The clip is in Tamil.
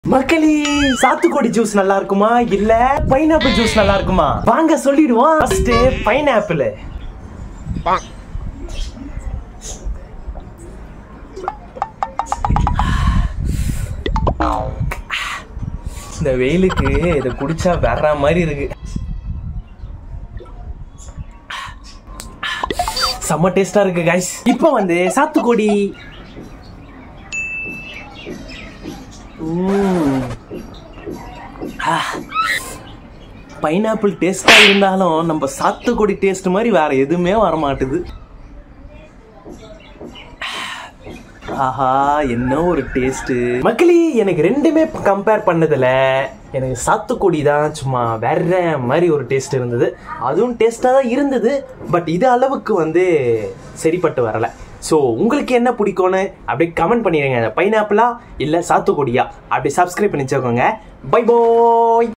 மக்களே சாத்துக்குடி ஜூஸ் நல்லா இருக்குமா இல்ல பைனாப்பிள் ஜூஸ் நல்லா இருக்குமா வாங்க சொல்லிடுவோம் ஃபர்ஸ்ட் பைனாப்பிள் இந்த வெயிலுக்கு இதை குடிச்சா வேற மாதிரி இருக்கு செம்ம டேஸ்டா இருக்கு கைஸ் இப்போ வந்து சாத்துக்குடி பைனாப்பிள் டேஸ்டா இருந்தாலும் நம்ம சாத்துக்குடி டேஸ்ட் மாதிரி வேற எதுவுமே வர மாட்டுது ஆஹா என்ன ஒரு டேஸ்ட் மக்களே எனக்கு ரெண்டுமே கம்பேர் பண்ணதுல எனக்கு சாத்துக்குடி தான் சும்மா வேற மாதிரி ஒரு டேஸ்ட் இருந்தது அதுவும் டேஸ்டாக தான் இருந்தது பட் இது அளவுக்கு வந்து சரிப்பட்டு வரல ஸோ உங்களுக்கு என்ன பிடிக்கும்னு அப்படியே கமெண்ட் பண்ணிடுங்க பைனாப்பிளா இல்லை சாத்துக்குடியா அப்படி சப்ஸ்கிரைப் பண்ணி வச்சுக்கோங்க பை பாய்